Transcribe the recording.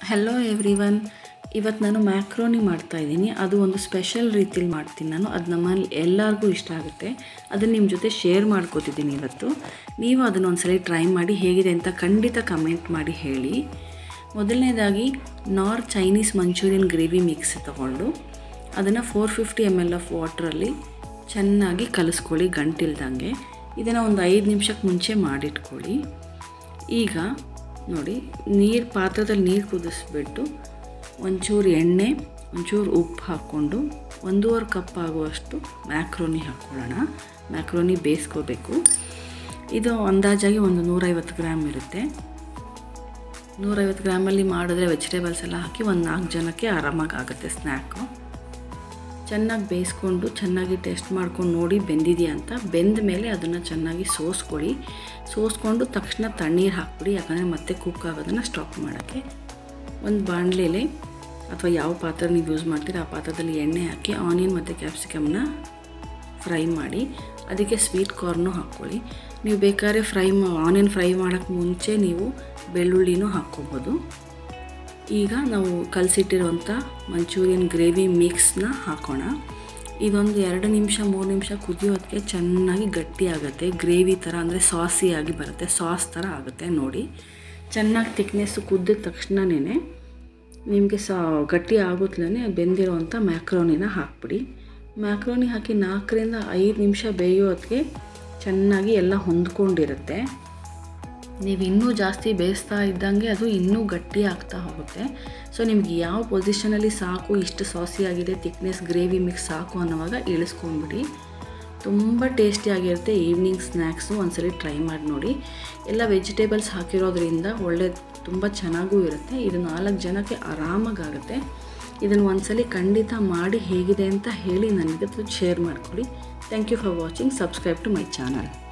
hello every one ಇವತ್ತು ನಾನು macaroni ಮಾಡ್ತಾಯಿದ್ದೀನಿ ಅದು ಒಂದು ಸ್ಪೆಷಲ್ ರೀತಿಲಿ ಮಾಡ್ತೀನಿ ನಾನು ಅದು ನಮ್ಮಲ್ಲಿ ಎಲ್ಲರಿಗೂ ಇಷ್ಟ ಆಗುತ್ತೆ ಅದನ್ನು ನಿಮ್ಮ ಜೊತೆ ಶೇರ್ ಮಾಡ್ಕೋತಿದ್ದೀನಿ ಇವತ್ತು ನೀವು ಅದನ್ನು ಒಂದ್ಸಲ ಟ್ರೈ ಮಾಡಿ ಹೇಗಿದೆ ಅಂತ ಖಂಡಿತ ಕಮೆಂಟ್ ಮಾಡಿ ಹೇಳಿ ಮೊದಲನೇದಾಗಿ ನಾರ್ ಚೈನೀಸ್ ಮಂಚೂರಿಯನ್ ಗ್ರೇವಿ ಮಿಕ್ಸ್ ತಗೊಂಡು ಅದನ್ನು four fifty M L of ವಾಟ್ರಲ್ಲಿ ಚೆನ್ನಾಗಿ ಕಲಿಸ್ಕೊಳ್ಳಿ ಗಂಟಿಲ್ದಂಗೆ ಇದನ್ನು ಒಂದು ಐದು ನಿಮಿಷಕ್ಕೆ ಮುಂಚೆ ಮಾಡಿಟ್ಕೊಳ್ಳಿ ಈಗ ನೋಡಿ ನೀರು ಪಾತ್ರದಲ್ಲಿ ನೀರು ಕುದಿಸ್ಬಿಟ್ಟು ಒಂಚೂರು ಎಣ್ಣೆ ಒಂಚೂರು ಉಪ್ಪು ಹಾಕ್ಕೊಂಡು ಒಂದೂವರೆ ಕಪ್ ಆಗುವಷ್ಟು ಮ್ಯಾಕ್ರೋನಿ ಹಾಕ್ಕೊಳ್ಳೋಣ ಮ್ಯಾಕ್ರೋನಿ ಬೇಯಿಸ್ಕೋಬೇಕು ಇದು ಅಂದಾಜಾಗಿ ಒಂದು ನೂರೈವತ್ತು ಗ್ರಾಮ್ ಇರುತ್ತೆ ನೂರೈವತ್ತು ಗ್ರಾಮಲ್ಲಿ ಮಾಡಿದ್ರೆ ವೆಜಿಟೇಬಲ್ಸ್ ಎಲ್ಲ ಹಾಕಿ ಒಂದು ನಾಲ್ಕು ಜನಕ್ಕೆ ಆರಾಮಾಗಿ ಆಗುತ್ತೆ ಸ್ನ್ಯಾಕು ಚೆನ್ನಾಗಿ ಬೇಯಿಸ್ಕೊಂಡು ಚೆನ್ನಾಗಿ ಟೇಸ್ಟ್ ಮಾಡ್ಕೊಂಡು ನೋಡಿ ಬೆಂದಿದೆಯಾ ಅಂತ ಬೆಂದ ಮೇಲೆ ಅದನ್ನು ಚೆನ್ನಾಗಿ ಸೋಸ್ಕೊಳ್ಳಿ ಸೋಸ್ಕೊಂಡು ತಕ್ಷಣ ತಣ್ಣೀರು ಹಾಕ್ಬಿಡಿ ಯಾಕಂದರೆ ಮತ್ತೆ ಕುಕ್ ಆಗೋದನ್ನು ಸ್ಟಾಪ್ ಮಾಡೋಕ್ಕೆ ಒಂದು ಬಾಣಲೆಲೆ ಅಥವಾ ಯಾವ ಪಾತ್ರೆ ನೀವು ಯೂಸ್ ಮಾಡ್ತೀರ ಆ ಪಾತ್ರದಲ್ಲಿ ಎಣ್ಣೆ ಹಾಕಿ ಆನಿಯನ್ ಮತ್ತು ಕ್ಯಾಪ್ಸಿಕಮ್ನ ಫ್ರೈ ಮಾಡಿ ಅದಕ್ಕೆ ಸ್ವೀಟ್ ಕಾರ್ನು ಹಾಕ್ಕೊಳ್ಳಿ ನೀವು ಬೇಕಾದ್ರೆ ಫ್ರೈ ಆನಿಯನ್ ಫ್ರೈ ಮಾಡೋಕ್ಕೆ ಮುಂಚೆ ನೀವು ಬೆಳ್ಳುಳ್ಳಿನೂ ಹಾಕ್ಕೋಬೋದು ಈಗ ನಾವು ಕಲಸಿಟ್ಟಿರುವಂಥ ಮಂಚೂರಿಯನ್ ಗ್ರೇವಿ ಮಿಕ್ಸ್ನ ಹಾಕೋಣ ಇದೊಂದು ಎರಡು ನಿಮಿಷ ಮೂರು ನಿಮಿಷ ಕುದಿಯೋದಕ್ಕೆ ಚೆನ್ನಾಗಿ ಗಟ್ಟಿ ಆಗುತ್ತೆ ಗ್ರೇವಿ ಥರ ಅಂದರೆ ಸಾಸಿಯಾಗಿ ಬರುತ್ತೆ ಸಾಸ್ ಥರ ಆಗುತ್ತೆ ನೋಡಿ ಚೆನ್ನಾಗಿ ತಿಕ್ನೆಸ್ಸು ಕುದ್ದಿದ ತಕ್ಷಣವೇ ನಿಮಗೆ ಸಾ ಗಟ್ಟಿ ಆಗುತ್ತಲೇ ಬೆಂದಿರೋವಂಥ ಮ್ಯಾಕ್ರೋನಿನ ಹಾಕ್ಬಿಡಿ ಮ್ಯಾಕ್ರೋನಿ ಹಾಕಿ ನಾಲ್ಕರಿಂದ ಐದು ನಿಮಿಷ ಬೇಯೋದಕ್ಕೆ ಚೆನ್ನಾಗಿ ಎಲ್ಲ ಹೊಂದ್ಕೊಂಡಿರುತ್ತೆ ನೀವು ಇನ್ನೂ ಜಾಸ್ತಿ ಬೇಯಿಸ್ತಾ ಇದ್ದಂಗೆ ಅದು ಇನ್ನೂ ಗಟ್ಟಿ ಆಗ್ತಾ ಹೋಗುತ್ತೆ ಸೊ ನಿಮ್ಗೆ ಯಾವ ಪೊಸಿಷನಲ್ಲಿ ಸಾಕು ಇಷ್ಟು ಸಾಸಿ ಆಗಿದೆ ಥಿಕ್ನೆಸ್ ಗ್ರೇವಿ ಮಿಕ್ಸ್ ಸಾಕು ಅನ್ನೋವಾಗ ಇಳಿಸ್ಕೊಂಬಿಡಿ ತುಂಬ ಟೇಸ್ಟಿಯಾಗಿರುತ್ತೆ ಈವ್ನಿಂಗ್ ಸ್ನ್ಯಾಕ್ಸು ಒಂದ್ಸಲಿ ಟ್ರೈ ಮಾಡಿ ನೋಡಿ ಎಲ್ಲ ವೆಜಿಟೇಬಲ್ಸ್ ಹಾಕಿರೋದ್ರಿಂದ ಒಳ್ಳೆ ತುಂಬ ಚೆನ್ನಾಗೂ ಇರುತ್ತೆ ಇದು ನಾಲ್ಕು ಜನಕ್ಕೆ ಆರಾಮಾಗುತ್ತೆ ಇದನ್ನು ಒಂದ್ಸಲಿ ಖಂಡಿತ ಮಾಡಿ ಹೇಗಿದೆ ಅಂತ ಹೇಳಿ ನನಗೆ ಶೇರ್ ಮಾಡ್ಕೊಳ್ಳಿ thank you for watching subscribe to my channel